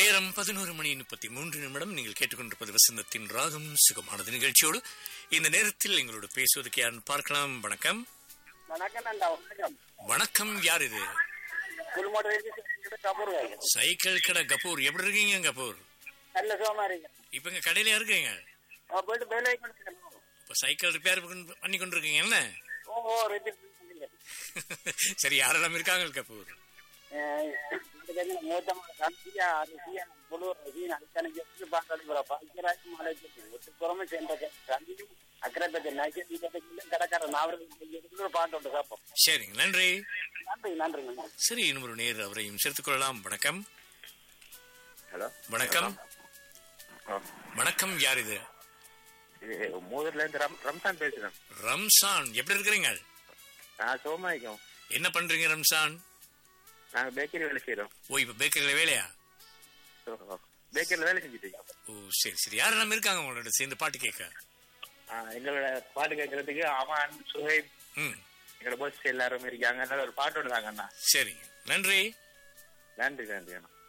நேரம் பதினோரு மணி முப்பத்தி மூன்று நிமிடம் நீங்கள் கேட்டுக்கொண்டிருப்பது வசந்தத்தின் ராகம் சுகமானது நிகழ்ச்சியோடு இந்த நேரத்தில் எங்களோடு பேசுவதற்கு யாருன்னு பார்க்கலாம் வணக்கம் வணக்கம் நண்டா வணக்கம் வணக்கம் யார் இது புல்மோட்டர் கபூர் சைக்கிள் கடை கபூர் எப்படி இருக்கீங்க கபூர் நல்ல சோமா இருக்கு இப்ப இங்க கடையில இருக்கீங்க அவன் போயிட்டு வேலை பண்ணிக்கணும் இப்ப சைக்கிள் ரிப்பேர் பண்ணி கொண்டிருக்கீங்க என்ன ஓ ஓ ரிப்பீட் பண்ணுங்க சரி யாரெல்லாம் இருக்காங்க கபூர் மூத்தமாக கண்டியா அரிசியா புழு அரிசி அதுக்கான எப்படி பார்க்கணும் பாய்க்கிறாய்க்கு மழை ஒட்டு புறமே சேர்ந்த கண்டியும் அக்கறை பற்றி நைட்டு கடைக்கார நாவர்கள் பாட்டு உண்டு சாப்போம் சரிங்க நன்றி நன்றி நன்றி நன்றி சரி இன்னொரு நேர் அவரையும் சேர்த்துக் கொள்ளலாம் வணக்கம் ஹலோ வணக்கம் வணக்கம் யார் இது மூதூர்ல இருந்து ரம் ரம்சான் பேசுறேன் ரம்சான் எப்படி இருக்கிறீங்க நான் சோமாய்க்கும் என்ன பண்றீங்க ரம்சான் நாங்க பேக்கரி வேலை செய்யறோம் ஓ இப்ப பேக்கரியில வேலையா பேக்கரியில் வேலை செஞ்சுட்டு இருக்கோம். ஓ சரி சரி யாரெல்லாம் இருக்காங்க உங்களோட சேர்ந்து பாட்டு கேட்க ஆ, எங்களோட பாட்டு கேட்கறதுக்கு அமான் சுஹைப் ம் எங்களோட போஸ் எல்லாரும் இருக்காங்க அதனால ஒரு பாட்டு ஒன்று தாங்க அண்ணா சரிங்க நன்றி நன்றி நன்றி அண்ணா